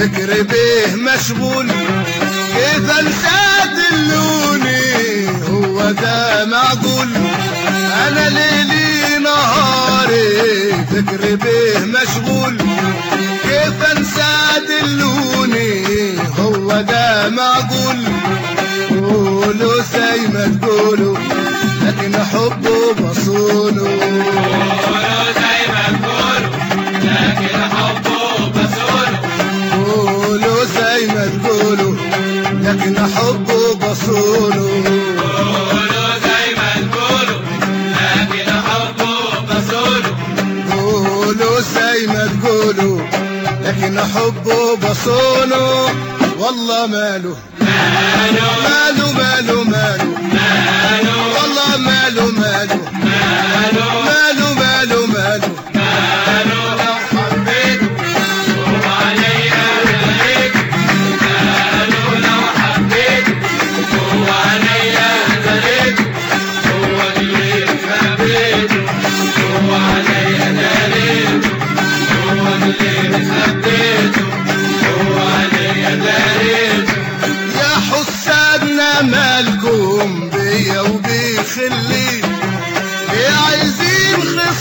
فكري بيه مشغول كيف انسى دلوني هو ده معقول انا ليلي نهاري فكري بيه مشغول كيف انسى دلوني هو ده معقول قولوا زي ما تقولوا لكن حبه بصونه قولوا زي ما تقولوا لكن حبه بصوله قولوا زي ما تقولوا لكن حبه بصونه قولوا زي ما تقولوا لكن حبه بصوله قولوا زي ما تقولوا لكن حبه بصونه والله ماله ماله ماله ماله ماله ماله والله ماله ماله ماله ماله ماله ماله ماله لو حبيته هو عليا غريب ماله لو حبيته هو عليا غريب هو اللي حبيته هو عليا غريب هو اللي حبيته هو عليا غريب يا حسادنا مالكم بيا وبيخلي يا عايزين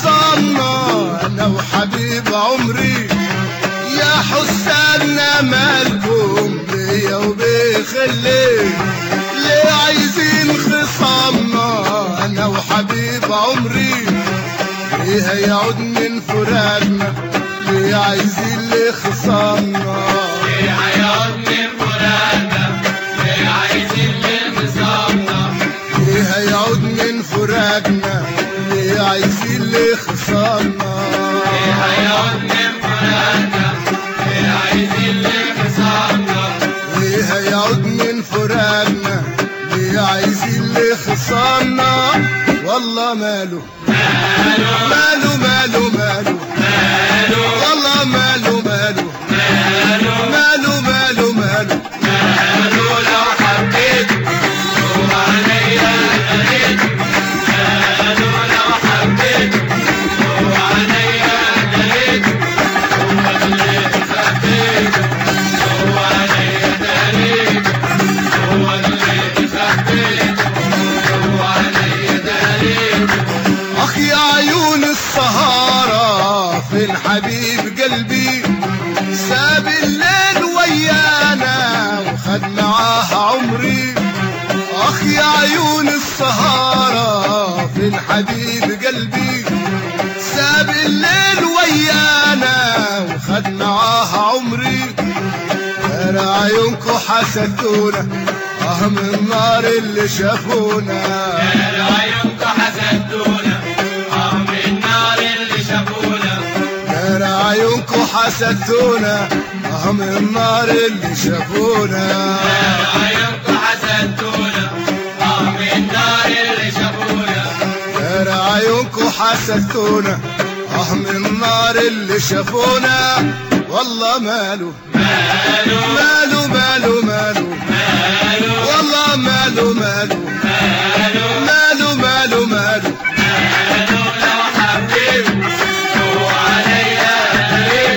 خصامنا انا وحبيب عمري يا حسادنا مالكم بيا وبيخلي ليه عايزين خصامنا انا وحبيب عمري ليه هيعود من فراقنا ليه عايزين ليه خصامنا ليه هيقعد من فراقنا ليه عايزين للخصامنا ليه هيعود من فراقنا ليه عايزين ليه خصامنا ليه هيقعد من فراقنا ليه عايزين للخصامنا ليه هيعود من فراقنا ليه عايزين ليه خصامنا والله ماله ماله ماله ماله ماله ماله والله ماله ماله ماله ماله ماله ماله ماله لو حبيته هو عليا غريب ماله لو حبيته هو عليا غريب هو اللي حبيته هو عليا غريب هو اللي حبيته هو عليا غريب اخ يا عيون السهارة في الحبيب قلبي ساب الليل ويانا وخد معاه عمري اخ يا عيون السهارة في الحبيب قلبي ساب الليل ويانا وخد معاه عمري ترى عيونكو حسدونا اه من النار اللي شافونا يا عيونكم حسدونا عم النار اللي شافونا ترى عيونكو حسدتونا اه من النار اللي شافونا يا عيونكم حسدونا عم النار اللي شافونا ترى عيونكو حسدتونا اه من النار اللي شافونا والله ماله ماله ماله ماله ماله ماله والله ماله ماله ماله ماله ماله ماله ماله لو حبيته هو عليا غريب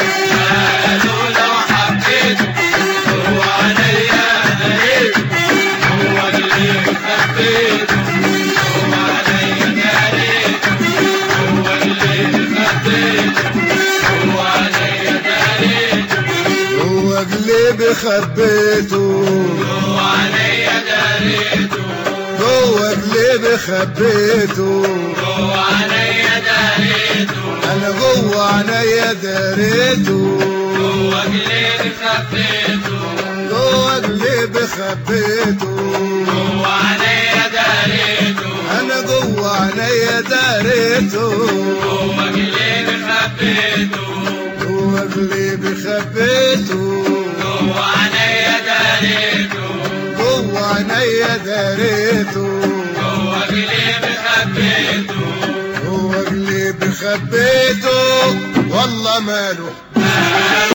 ماله لو حبيته هو عليا غريب هو اللي حبيته هو عليا غريب هو اللي حبيته هو عليا غريب هو قلبي خبيته هو عليا غريبه هو قلبي خبيته هو عليا غريبه انا جوه عينيا داريته هو قلبي خبيته جوه قلبي خبيته هو عليا داريته انا جوه عينيا داريته هو قلبي خبيته جوه قلبي خبيته هو عليا داريته جوه عينيا داريته هو قلبي خبيته هو قلبي خبيته والله ماله